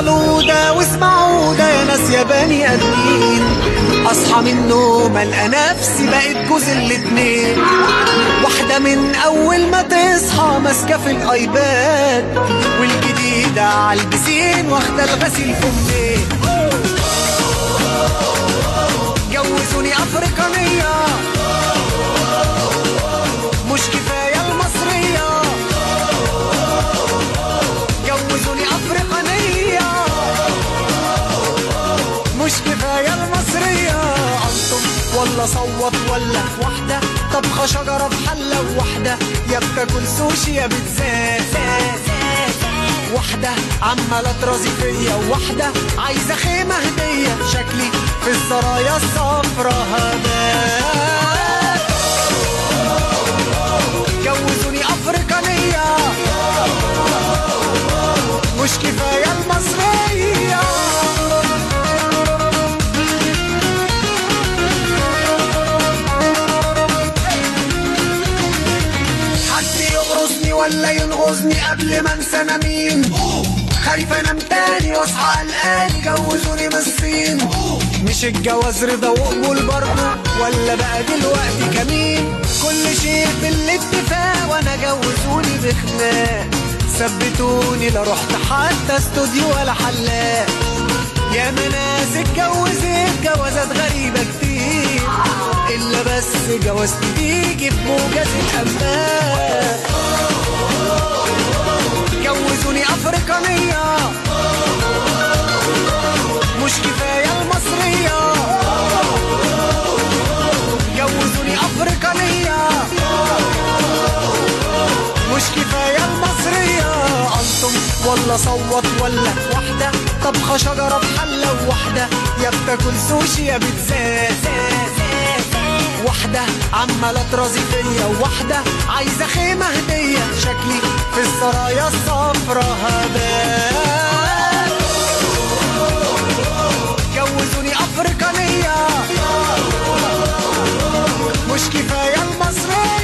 بطلوا ده واسمعوا ده يا ناس يا بني ادمين اصحى من النوم القى نفسي بقت جوز الاتنين واحدة من اول ما تصحى ماسكة في الايباد والجديدة على البسين واخدة الغسيل فمين جوزوني افريقانية مش كفاية المصرية جوزوني افريقانية مش كفاية المصرية انتم ولا صوت ولا واحدة طبخة شجرة في حلة وواحدة يا بتاكل سوشي يا بتزاز واحدة عمالة ترازي فيا وواحدة عايزة خيمة هدية شكلي في السرايا الصفرا هبات جوزوني أفريقانية مش كفاية المصرية حد يقرصني ولا ينغزني قبل ما انسى انا مين خايفة انام تاني واصحى قلقان جوزوني من الصين مش الجواز رضا وقبول برضه ولا بقى دلوقتي كمين كل شيء بالاتفاق وانا جوزوني بخناق ثبتوني لا رحت حتى استوديو ولا حلاق يا ناس اتجوزت جوازات غريبة كتير إلا بس جواز تيجي في موجة الأمان جوزوني أفريقانية مش كفاية المصرية جوزوني أفريقانية مش كفاية المصرية أنتم ولا صوت ولا واحدة طبخة شجرة في حلة وواحدة يا بتاكل سوشي يا بتزاز واحدة عمالة ترازي فيا وواحدة عايزة خيمة هدية شكلي في السرايا الصفرا هبات جوزوني أفريقانية مش كفاية المصرية